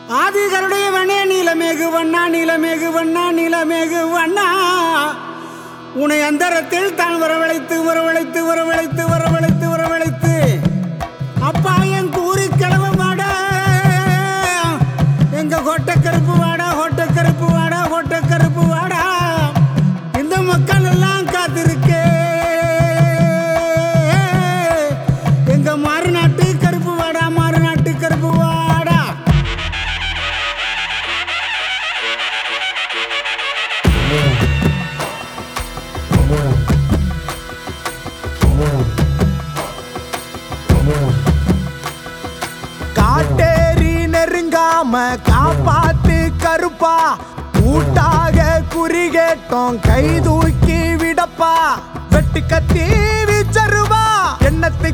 ஆதிகளுடைய வண்ணே நீலமேகு வண்ணா நீலமேகு வண்ணா நீலமேகு வண்ணா உன்னை அந்தரத்தில் தான் வரவழைத்து வரவழைத்து வரவழைத்து வரவழைத்து வரவழைத்து அப்பா என் கூறி கிளவ வாடா எங்க கோட்டை கருப்பு வாடா கோட்டை கருப்பு வாடா கோட்டை கருப்பு வாடா இந்த மக்கள் எல்லாம் காத்திருக்கே எங்க மாறுநாட்டு கருப்பு வாடா மாறுநாட்டு கருப்பு வாடா காட்டேரி நெருங்காம காப்பாத்து கருப்பா கூட்டாக குறி கேட்டோம் கை தூக்கி விடப்பா வெட்டு கத்தி வீச்சருவா எண்ணத்தை